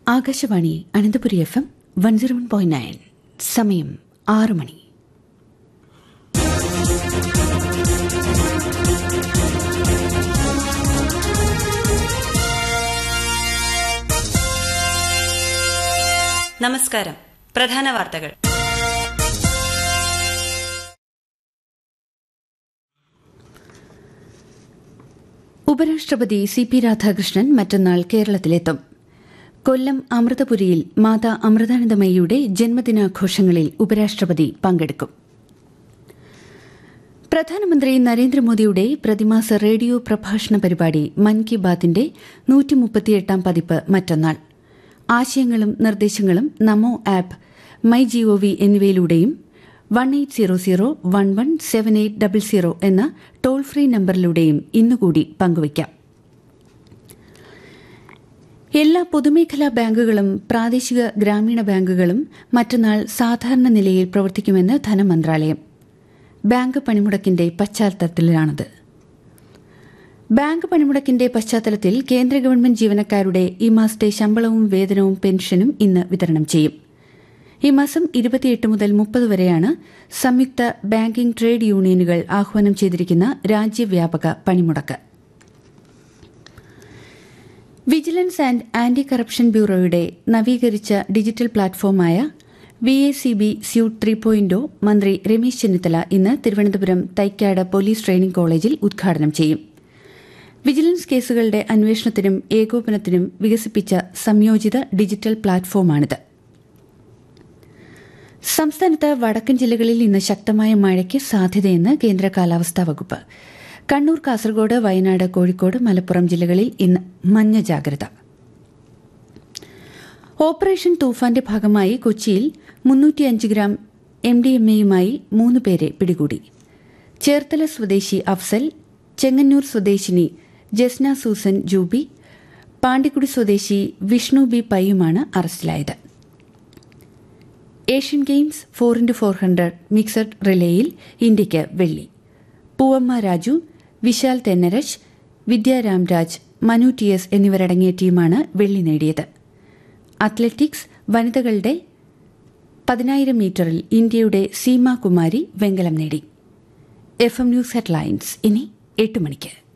Akashvani Ananthapuri F M one zero one point nine സമയം ആറ് മണി നമസ്കാരം പ്രധാന വാർത്തകൾ ഉപരാഷ്ട്രപതി സി പി രാധാകൃഷ്ണൻ മറ്റന്നാൾ കേരളത്തിലെത്തും കൊല്ലം അമൃതപുരിയിൽ മാതാ അമൃതാനന്ദമയിയുടെ ജന്മദിനാഘോഷങ്ങളിൽ ഉപരാഷ്ട്രപതി പങ്കെടുക്കും പ്രധാനമന്ത്രി നരേന്ദ്രമോദിയുടെ പ്രതിമാസ റേഡിയോ പ്രഭാഷണ പരിപാടി മൻ കി ബാത്തിന്റെ നൂറ്റിമുപ്പത്തിയെട്ടാം പതിപ്പ് മറ്റന്നാൾ ആശയങ്ങളും നിർദ്ദേശങ്ങളും നമോ ആപ്പ് മൈ ജിഒവി എന്നിവയിലൂടെയും one eight zero zero one one seven eight double zero എന്ന ടോൾ ഫ്രീ നമ്പറിലൂടെയും ഇന്നുകൂടി പങ്കുവയ്ക്കാം എല്ലാ പൊതുമേഖലാ ബാങ്കുകളും പ്രാദേശിക ഗ്രാമീണ ബാങ്കുകളും മറ്റന്നാൾ സാധാരണ നിലയിൽ പ്രവർത്തിക്കുമെന്ന് ധനമന്ത്രാലയം ബാങ്ക് പണിമുടക്കിന്റെ പശ്ചാത്തലത്തിലാണത് ബാങ്ക് പണിമുടക്കിന്റെ പശ്ചാത്തലത്തിൽ കേന്ദ്ര ഗവൺമെന്റ് ജീവനക്കാരുടെ ഈ മാസത്തെ ശമ്പളവും വേതനവും പെൻഷനും ഇന്ന് വിതരണം ചെയ്യും ഈ മാസം ഇരുപത്തിയെട്ട് മുതൽ മുപ്പത് വരെയാണ് സംയുക്ത ബാങ്കിംഗ് ട്രേഡ് യൂണിയനുകൾ ആഹ്വാനം ചെയ്തിരിക്കുന്ന രാജ്യവ്യാപക പണിമുടക്ക് വിജിലൻസ് ആൻഡ് ആന്റി കറപ്ഷൻ ബ്യൂറോയുടെ നവീകരിച്ച ഡിജിറ്റൽ പ്ലാറ്റ്ഫോമായ V A C B suite three പോയിന്റോ മന്ത്രി രമേശ് ചെന്നിത്തല ഇന്ന് തിരുവനന്തപുരം തൈക്കാട് പോലീസ് ട്രെയിനിംഗ് കോളേജിൽ ഉദ്ഘാടനം ചെയ്യും വിജിലൻസ് കേസുകളുടെ അന്വേഷണത്തിനും ഏകോപനത്തിനും വികസിപ്പിച്ച സംയോജിത ഡിജിറ്റൽ പ്ലാറ്റ്ഫോമാണിത് സംസ്ഥാനത്ത് വടക്കൻ ജില്ലകളിൽ ഇന്ന് ശക്തമായ മഴയ്ക്ക് സാധ്യതയെന്ന് കേന്ദ്ര കാലാവസ്ഥാ വകുപ്പ് കണ്ണൂർ കാസർഗോഡ് വയനാട് കോഴിക്കോട് മലപ്പുറം ജില്ലകളിൽ ഇന്ന് മഞ്ഞ ജാഗ്രത ഓപ്പറേഷൻ തൂഫാന്റെ ഭാഗമായി കൊച്ചിയിൽ മുന്നൂറ്റിയഞ്ച് ഗ്രാം എം ഡി എം എയുമായി മൂന്ന് പേരെ പിടികൂടി ചേർത്തല സ്വദേശി അഫ്സൽ ചെങ്ങന്നൂർ സ്വദേശിനി ജസ്ന സൂസൻ ജൂബി പാണ്ടിക്കുടി സ്വദേശി വിഷ്ണു ബി പയ്യുമാണ് അറസ്റ്റിലായത് Asian games four into four hundred mixed റിലേയിൽ ഇന്ത്യയ്ക്ക് വെള്ളി പൂവമ്മ രാജു വിശാൽ തെന്നരശ് വിദ്യ രാംരാജ് മനു ടി എസ് എന്നിവരടങ്ങിയ ടീമാണ് വെള്ളി നേടിയത് അത്ലറ്റിക്സ് വനിതകളുടെ പതിനായിരം മീറ്ററിൽ ഇന്ത്യയുടെ സീമ കുമാരി വെങ്കലം നേടി എഫ് എം ന്യൂസ് ഹെഡ്ലൈൻസ് ഇനി എട്ട് മണിക്ക്